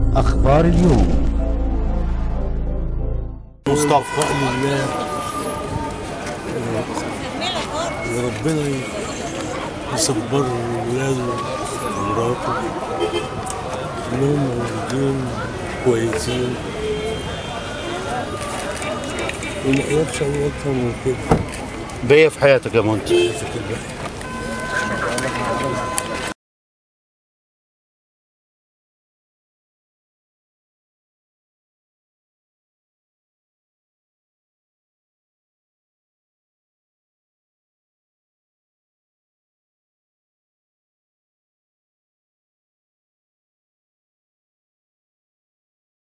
أخبار اليوم مصطفى لله وربنا يصبر ولاده ومراته انهم موجودين كويسين وما اقدرش اقول اكتر من كده بيا في حياتك يا منتج كده